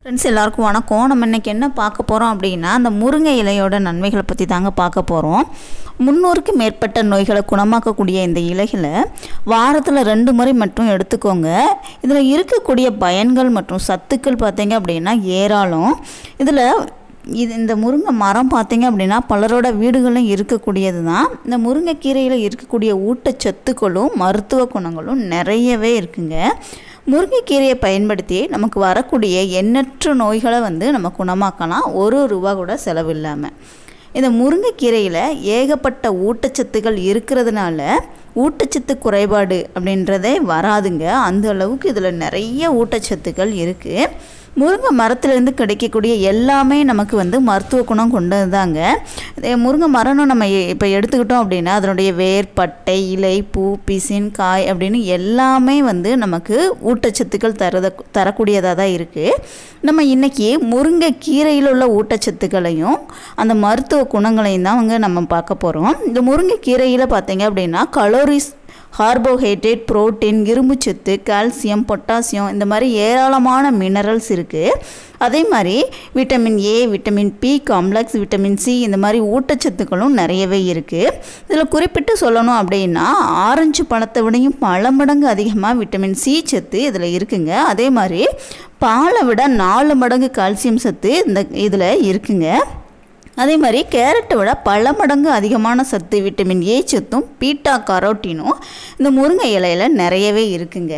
friends எல்லாருக்கும் வணக்கம் நம்ம இன்னைக்கு என்ன பார்க்க போகிறோம் அப்படின்னா அந்த முருங்கை இலையோட நன்மைகளை பற்றி தாங்க பார்க்க போகிறோம் முன்னூறுக்கு மேற்பட்ட நோய்களை குணமாக்கக்கூடிய இந்த இலைகளை வாரத்தில் ரெண்டு முறை மட்டும் எடுத்துக்கோங்க இதில் இருக்கக்கூடிய பயன்கள் மற்றும் சத்துக்கள் பார்த்தீங்க அப்படின்னா ஏராளம் இதில் இது இந்த முருங்கை மரம் பார்த்தீங்க அப்படின்னா பலரோட வீடுகளிலும் இருக்கக்கூடியது தான் இந்த முருங்கைக்கீரையில் இருக்கக்கூடிய ஊட்டச்சத்துக்களும் மருத்துவ குணங்களும் நிறையவே இருக்குங்க முருங்கைக்கீரையை பயன்படுத்தி நமக்கு வரக்கூடிய எண்ணற்ற நோய்களை வந்து நம்ம குணமாக்கலாம் ஒரு ரூபா கூட செலவில்லாமல் இந்த முருங்கைக்கீரையில் ஏகப்பட்ட ஊட்டச்சத்துக்கள் இருக்கிறதுனால ஊட்டச்சத்து குறைபாடு அப்படின்றதே வராதுங்க அந்த அளவுக்கு இதில் நிறைய ஊட்டச்சத்துக்கள் இருக்குது முருங்கை மரத்துலேருந்து கிடைக்கக்கூடிய எல்லாமே நமக்கு வந்து மருத்துவ குணம் கொண்டது தாங்க இதே முருங்கை மரம்னு நம்ம இப்போ எடுத்துக்கிட்டோம் அப்படின்னா அதனுடைய வேர் பட்டை இலை பூ பிசின் காய் அப்படின்னு எல்லாமே வந்து நமக்கு ஊட்டச்சத்துக்கள் தரத தரக்கூடியதாக தான் இருக்குது நம்ம இன்றைக்கி முருங்கை கீரையில் உள்ள ஊட்டச்சத்துக்களையும் அந்த மருத்துவ குணங்களையும் தான் வந்து நம்ம பார்க்க போகிறோம் இந்த முருங்கை கீரையில் பார்த்தீங்க அப்படின்னா கலோரிஸ் கார்போஹைட்ரேட் புரோட்டீன் இரும்புச்சத்து கால்சியம் பொட்டாசியம் இந்த மாதிரி ஏராளமான மினரல்ஸ் இருக்குது அதே மாதிரி vitamin A vitamin B complex vitamin C இந்த மாதிரி ஊட்டச்சத்துக்களும் நிறையவே இருக்குது இதில் குறிப்பிட்டு சொல்லணும் அப்படின்னா ஆரஞ்சு பழத்தை விடையும் பல மடங்கு அதிகமாக விட்டமின் சி சத்து இதில் இருக்குங்க அதே மாதிரி பாலை விட நாலு மடங்கு கால்சியம் சத்து இந்த இதில் இருக்குங்க அதே மாதிரி கேரட்டை விட பல மடங்கு அதிகமான சத்து விட்டமின் ஏ சத்தும் பீட்டா கரோட்டினும் இந்த முருங்கை இலையில் நிறையவே இருக்குங்க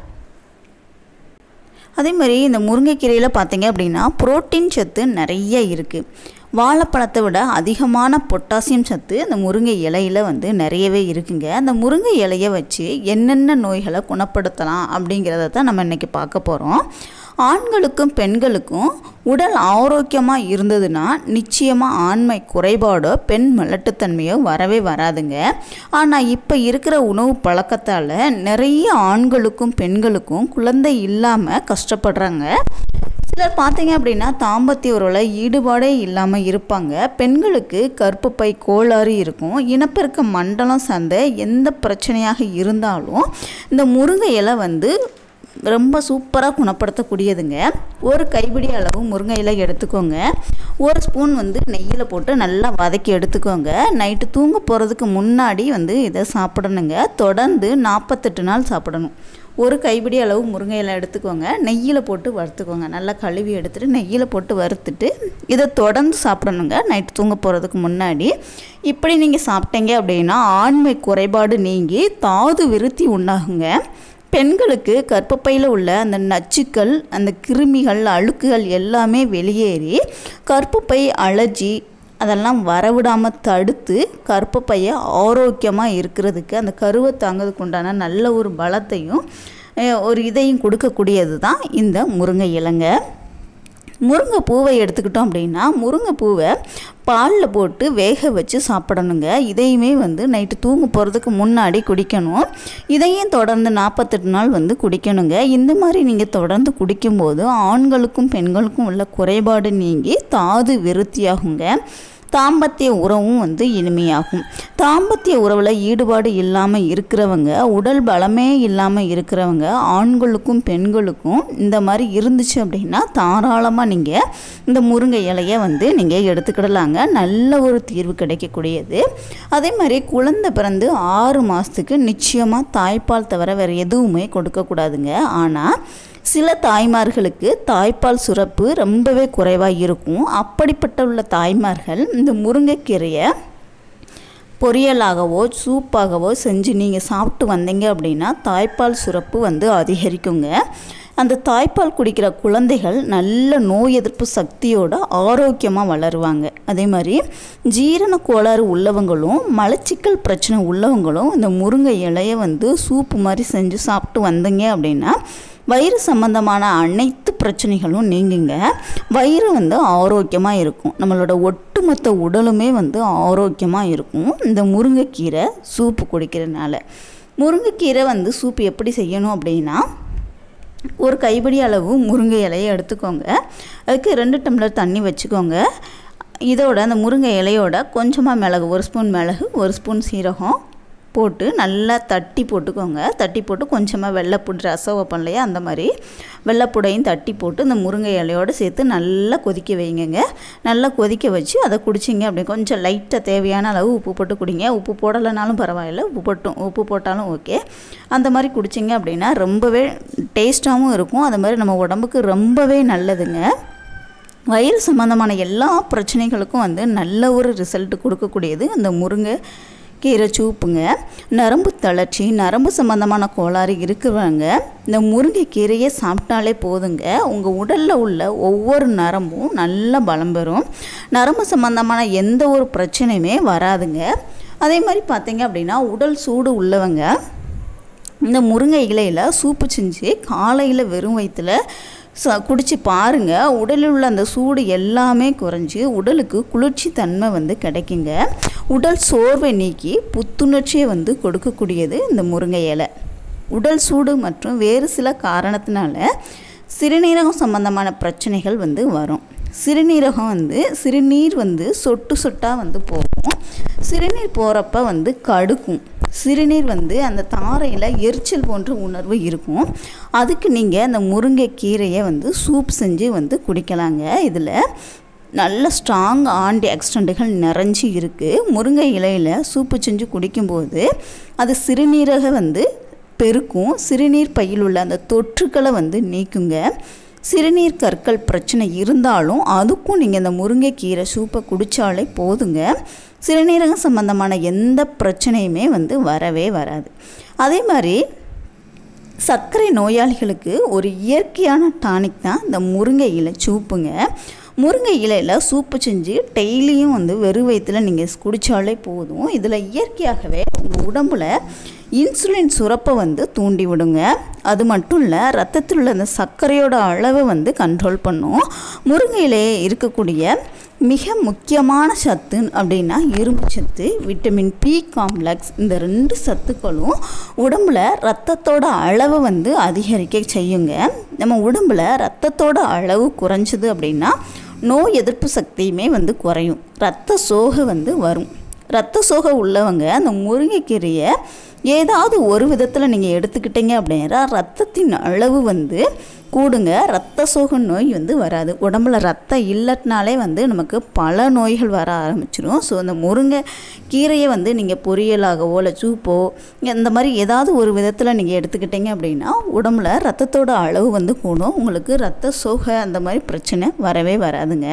அதே மாதிரி இந்த முருங்கைக்கீரையில் பார்த்தீங்க அப்படின்னா புரோட்டீன் சத்து நிறைய இருக்குது வாழைப்பழத்தை விட அதிகமான பொட்டாசியம் சத்து அந்த முருங்கை இலையில் வந்து நிறையவே இருக்குங்க அந்த முருங்கை இலையை வச்சு என்னென்ன நோய்களை குணப்படுத்தலாம் அப்படிங்கிறத தான் நம்ம இன்றைக்கி பார்க்க போகிறோம் ஆண்களுக்கும் பெண்களுக்கும் உடல் ஆரோக்கியமாக இருந்ததுன்னா நிச்சயமாக ஆண்மை குறைபாடோ பெண் மலட்டுத்தன்மையோ வரவே வராதுங்க ஆனால் இப்போ இருக்கிற உணவு பழக்கத்தால் நிறைய ஆண்களுக்கும் பெண்களுக்கும் குழந்தை இல்லாமல் கஷ்டப்படுறாங்க சிலர் பார்த்தீங்க அப்படின்னா தாம்பத்திய உறவில் ஈடுபாடே இல்லாமல் இருப்பாங்க பெண்களுக்கு கற்பப்பை கோளாறு இருக்கும் இனப்பெருக்க மண்டலம் சார்ந்த எந்த பிரச்சனையாக இருந்தாலும் இந்த முருங்கை இலை வந்து ரொம்ப சூப்பராக குணப்படுத்தக்கூடியதுங்க ஒரு கைப்பிடி அளவு முருங்கை இலை எடுத்துக்கோங்க ஒரு ஸ்பூன் வந்து நெய்யில் போட்டு நல்லா வதக்கி எடுத்துக்கோங்க நைட்டு தூங்க போகிறதுக்கு முன்னாடி வந்து இதை சாப்பிடணுங்க தொடர்ந்து நாற்பத்தெட்டு நாள் சாப்பிடணும் ஒரு கைப்பிடி அளவு முருங்கை இலை எடுத்துக்கோங்க நெய்யில் போட்டு வறுத்துக்கோங்க நல்லா கழுவி எடுத்துகிட்டு நெய்யில் போட்டு வறுத்துட்டு இதை தொடர்ந்து சாப்பிடணுங்க நைட்டு தூங்க போகிறதுக்கு முன்னாடி இப்படி நீங்கள் சாப்பிட்டீங்க அப்படின்னா ஆண்மை குறைபாடு நீங்கி தாது விருத்தி உண்டாகுங்க பெண்களுக்கு கற்பப்பையில் உள்ள அந்த நச்சுக்கள் அந்த கிருமிகள் அழுக்குகள் எல்லாமே வெளியேறி கற்பப்பை அலர்ஜி அதெல்லாம் வரவிடாமல் தடுத்து கற்பப்பையை ஆரோக்கியமாக இருக்கிறதுக்கு அந்த கருவை தாங்கிறதுக்கு உண்டான நல்ல ஒரு பலத்தையும் ஒரு இதையும் கொடுக்கக்கூடியது தான் இந்த முருங்கை இலைங்க முருங்கை பூவை எடுத்துக்கிட்டோம் அப்படின்னா முருங்கை பூவை பாலில் போட்டு வேக வச்சு சாப்பிடணுங்க இதையுமே வந்து நைட்டு தூங்க போகிறதுக்கு முன்னாடி குடிக்கணும் இதையும் தொடர்ந்து நாற்பத்தெட்டு நாள் வந்து குடிக்கணுங்க இந்த மாதிரி நீங்கள் தொடர்ந்து குடிக்கும்போது ஆண்களுக்கும் பெண்களுக்கும் உள்ள குறைபாடு நீங்கி தாது விருத்தியாகுங்க தாம்பத்திய உறவும் வந்து இனிமையாகும் தாம்பத்திய உறவில் ஈடுபாடு இல்லாமல் இருக்கிறவங்க உடல் பலமே இல்லாமல் இருக்கிறவங்க ஆண்களுக்கும் பெண்களுக்கும் இந்த மாதிரி இருந்துச்சு அப்படின்னா தாராளமாக நீங்கள் இந்த முருங்கை இலையை வந்து நீங்கள் எடுத்துக்கிடலாங்க நல்ல ஒரு தீர்வு கிடைக்கக்கூடியது அதே மாதிரி குழந்தை பிறந்து ஆறு மாதத்துக்கு நிச்சயமாக தாய்ப்பால் தவிர வேறு எதுவுமே கொடுக்கக்கூடாதுங்க ஆனால் சில தாய்மார்களுக்கு தாய்ப்பால் சுரப்பு ரொம்பவே குறைவாக இருக்கும் அப்படிப்பட்ட உள்ள தாய்மார்கள் இந்த முருங்கைக்கீரையை பொரியலாகவோ சூப்பாகவோ செஞ்சு நீங்கள் சாப்பிட்டு வந்தீங்க அப்படின்னா தாய்ப்பால் சுரப்பு வந்து அதிகரிக்குங்க அந்த தாய்ப்பால் குடிக்கிற குழந்தைகள் நல்ல நோய் எதிர்ப்பு சக்தியோட ஆரோக்கியமாக வளருவாங்க அதே மாதிரி ஜீரண கோளாறு உள்ளவங்களும் மலச்சிக்கல் பிரச்சனை உள்ளவங்களும் இந்த முருங்கை இலையை வந்து சூப்பு மாதிரி செஞ்சு சாப்பிட்டு வந்தீங்க அப்படின்னா வயிறு சம்மந்தமான அனைத்து பிரச்சனைகளும் நீங்குங்க வயிறு வந்து ஆரோக்கியமாக இருக்கும் நம்மளோட ஒட்டுமொத்த உடலுமே வந்து ஆரோக்கியமாக இருக்கும் இந்த முருங்கைக்கீரை சூப்பு குடிக்கிறதுனால முருங்கைக்கீரை வந்து சூப்பு எப்படி செய்யணும் அப்படின்னா ஒரு கைப்பிடி அளவு முருங்கை இலையை எடுத்துக்கோங்க அதுக்கு ரெண்டு டம்ளர் தண்ணி வச்சுக்கோங்க இதோட அந்த முருங்கை இலையோட கொஞ்சமாக மிளகு ஒரு ஸ்பூன் மிளகு ஒரு ஸ்பூன் சீரகம் போட்டு நல்லா தட்டி போட்டுக்கோங்க தட்டி போட்டு கொஞ்சமாக வெள்ளைப்பூடி ரசம் வைப்போம் இல்லையா அந்த மாதிரி வெள்ளைப்பூடையும் தட்டி போட்டு இந்த முருங்கை இலையோடு சேர்த்து நல்லா கொதிக்க வைங்கங்க நல்லா கொதிக்க வச்சு அதை குடிச்சிங்க அப்படி கொஞ்சம் லைட்டாக தேவையான அளவு உப்பு போட்டு குடிங்க உப்பு போடலைனாலும் பரவாயில்ல உப்பு போட்டும் உப்பு போட்டாலும் ஓகே அந்த மாதிரி குடிச்சிங்க அப்படின்னா ரொம்பவே டேஸ்ட்டாகவும் இருக்கும் அது மாதிரி நம்ம உடம்புக்கு ரொம்பவே நல்லதுங்க வயிறு சம்மந்தமான எல்லா பிரச்சனைகளுக்கும் வந்து நல்ல ஒரு ரிசல்ட் கொடுக்கக்கூடியது அந்த முருங்கை கீரை சூப்புங்க நரம்பு தளர்ச்சி நரம்பு சம்மந்தமான கோளாறு இருக்கிறவங்க இந்த முருங்கைக்கீரையை சாப்பிட்டாலே போதுங்க உங்கள் உடலில் உள்ள ஒவ்வொரு நரம்பும் நல்ல பலம் பெறும் நரம்பு சம்மந்தமான எந்த ஒரு பிரச்சனையுமே வராதுங்க அதே மாதிரி பார்த்தீங்க அப்படின்னா உடல் சூடு உள்ளவங்க இந்த முருங்கை இலையில் சூப்பு செஞ்சு காலையில் வெறும் வயிற்றுல ச குடித்து பாருங்கள் உடலில் உள்ள அந்த சூடு எல்லாமே குறைஞ்சி உடலுக்கு குளிர்ச்சி தன்மை வந்து கிடைக்குங்க உடல் சோர்வை நீக்கி புத்துணர்ச்சியை வந்து கொடுக்கக்கூடியது இந்த முருங்கை இலை உடல் சூடு மற்றும் வேறு சில காரணத்தினால சிறுநீரகம் சம்பந்தமான பிரச்சனைகள் வந்து வரும் சிறுநீரகம் வந்து சிறுநீர் வந்து சொட்டு சொட்டாக வந்து போகும் சிறுநீர் போகிறப்ப வந்து கடுக்கும் சிறுநீர் வந்து அந்த தாரையில் எரிச்சல் போன்ற உணர்வு இருக்கும் அதுக்கு நீங்கள் அந்த முருங்கைக்கீரையை வந்து சூப் செஞ்சு வந்து குடிக்கலாங்க இதில் நல்ல ஸ்ட்ராங் ஆன்டி ஆக்சிடென்ட்டுகள் நிறைஞ்சி இருக்குது முருங்கை இலையில் சூப்பு செஞ்சு குடிக்கும்போது அது சிறுநீரக வந்து பெருக்கும் சிறுநீர் பையில் உள்ள அந்த தொற்றுக்களை வந்து நீக்குங்க சிறுநீர் கற்கள் பிரச்சனை இருந்தாலும் அதுக்கும் நீங்கள் இந்த முருங்கைக்கீரை சூப்பை குடித்தாலே போதுங்க சிறுநீரகம் சம்மந்தமான எந்த பிரச்சனையுமே வந்து வரவே வராது அதே மாதிரி சர்க்கரை நோயாளிகளுக்கு ஒரு இயற்கையான டானிக் தான் இந்த முருங்கை இலை சூப்புங்க முருங்கை இலையில் சூப்பு செஞ்சு டெய்லியும் வந்து வெறும் வயிற்றில் நீங்கள் குடித்தாலே போதும் இதில் இயற்கையாகவே உங்கள் உடம்புல இன்சுலின் சுரப்பை வந்து தூண்டி விடுங்க அது மட்டும் இல்லை ரத்தத்தில் உள்ள அந்த சர்க்கரையோட அளவை வந்து கண்ட்ரோல் பண்ணும் முருங்கை இலையே இருக்கக்கூடிய மிக முக்கியமான சத்து அப்படின்னா இரும்பு சத்து விட்டமின் பி காம்ப்ளெக்ஸ் இந்த ரெண்டு சத்துக்களும் உடம்புல ரத்தத்தோட அளவை வந்து அதிகரிக்க செய்யுங்க நம்ம உடம்புல ரத்தத்தோட அளவு குறைஞ்சது அப்படின்னா நோய் எதிர்ப்பு சக்தியுமே வந்து குறையும் ரத்த சோகை வந்து வரும் ரத்த சோகை உள்ளவங்க அந்த முருங்கைக்கீரையை ஏதாவது ஒரு விதத்தில் நீங்கள் எடுத்துக்கிட்டீங்க அப்படின்னா ரத்தத்தின் அளவு வந்து கூடுங்க ரத்த சோக நோய் வந்து வராது உடம்புல ரத்தம் இல்லட்டினாலே வந்து நமக்கு பல நோய்கள் வர ஆரம்பிச்சிடும் ஸோ அந்த முருங்கை கீரையை வந்து நீங்கள் பொரியலாகவோ இல்லை சூப்போ இந்த மாதிரி ஏதாவது ஒரு விதத்தில் நீங்கள் எடுத்துக்கிட்டீங்க அப்படின்னா உடம்புல ரத்தத்தோட அளவு வந்து கூடும் உங்களுக்கு ரத்த சோகை அந்த மாதிரி பிரச்சனை வரவே வராதுங்க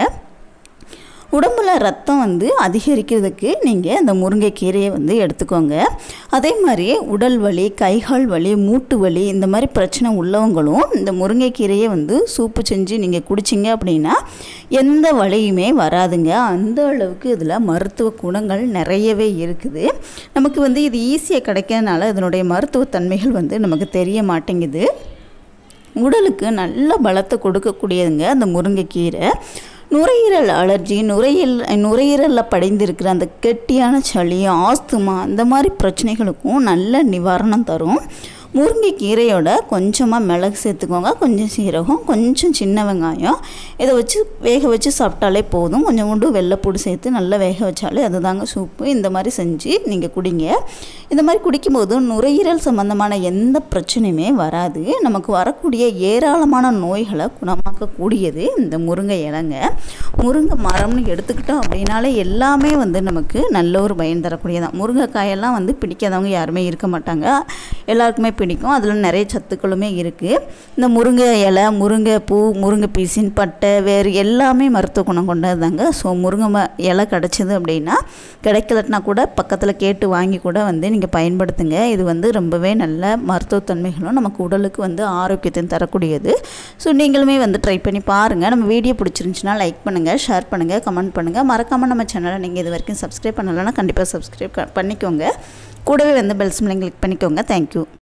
உடம்புல ரத்தம் வந்து அதிகரிக்கிறதுக்கு நீங்கள் அந்த முருங்கைக்கீரையை வந்து எடுத்துக்கோங்க அதே மாதிரி உடல் வலி கைகால் வலி மூட்டு வலி இந்த மாதிரி பிரச்சனை உள்ளவங்களும் இந்த முருங்கைக்கீரையை வந்து சூப்பு செஞ்சு நீங்கள் குடிச்சிங்க அப்படின்னா எந்த வலியுமே வராதுங்க அந்த அளவுக்கு இதில் மருத்துவ குணங்கள் நிறையவே இருக்குது நமக்கு வந்து இது ஈஸியாக கிடைக்கிறதுனால இதனுடைய மருத்துவத்தன்மைகள் வந்து நமக்கு தெரிய மாட்டேங்குது உடலுக்கு நல்ல பலத்தை கொடுக்கக்கூடியதுங்க அந்த முருங்கைக்கீரை நுரையீரல் அலர்ஜி நுரையீரல் நுரையீரலில் படைந்திருக்கிற அந்த கெட்டியான சளி ஆஸ்துமா அந்த மாதிரி பிரச்சனைகளுக்கும் நல்ல நிவாரணம் தரும் முருங்கைக்கீரையோட கொஞ்சமாக மிளகு சேர்த்துக்கோங்க கொஞ்சம் சீரகம் கொஞ்சம் சின்ன வெங்காயம் இதை வச்சு வேக வச்சு சாப்பிட்டாலே போதும் கொஞ்சம் உண்டு வெள்ளைப்பூடு சேர்த்து நல்லா வேக வச்சாலே அதுதாங்க சூப்பு இந்த மாதிரி செஞ்சு நீங்கள் குடிங்க இந்த மாதிரி குடிக்கும்போது நுரையீரல் சம்மந்தமான எந்த பிரச்சனையுமே வராது நமக்கு வரக்கூடிய ஏராளமான நோய்களை குணமாக்கக்கூடியது இந்த முருங்கை இலைங்க முருங்கை மரம்னு எடுத்துக்கிட்டோம் அப்படின்னாலே எல்லாமே வந்து நமக்கு நல்ல ஒரு பயன் தரக்கூடியதான் முருங்கைக்காயெல்லாம் வந்து பிடிக்காதவங்க யாருமே இருக்க மாட்டாங்க எல்லாருக்குமே பிடிக்கும் அதில் நிறைய சத்துக்களுமே இருக்குது இந்த முருங்கை இலை முருங்கை பூ முருங்கை பீசின் பட்டை வேறு எல்லாமே மருத்துவ குணம் கொண்டது தாங்க ஸோ முருங்கை ம இலை கிடச்சிது அப்படின்னா கிடைக்கலட்டினா கூட பக்கத்தில் கேட்டு வாங்கி கூட வந்து நீங்கள் பயன்படுத்துங்க இது வந்து ரொம்பவே நல்ல மருத்துவத்தன்மைகளும் நமக்கு உடலுக்கு வந்து ஆரோக்கியத்தையும் தரக்கூடியது ஸோ நீங்களுமே வந்து ட்ரை பண்ணி பாருங்கள் நம்ம வீடியோ பிடிச்சிருந்துச்சுன்னா லைக் பண்ணுங்கள் ஷேர் பண்ணுங்கள் கமெண்ட் பண்ணுங்கள் மறக்காமல் நம்ம சேனலை நீங்கள் இது வரைக்கும் சப்ஸ்கிரைப் பண்ணலைன்னா கண்டிப்பாக சப்ஸ்கிரைப் பண்ணிக்கோங்க கூடவே வந்து பெல் சிம்லையும் கிளிக் பண்ணிக்கோங்க தேங்க்யூ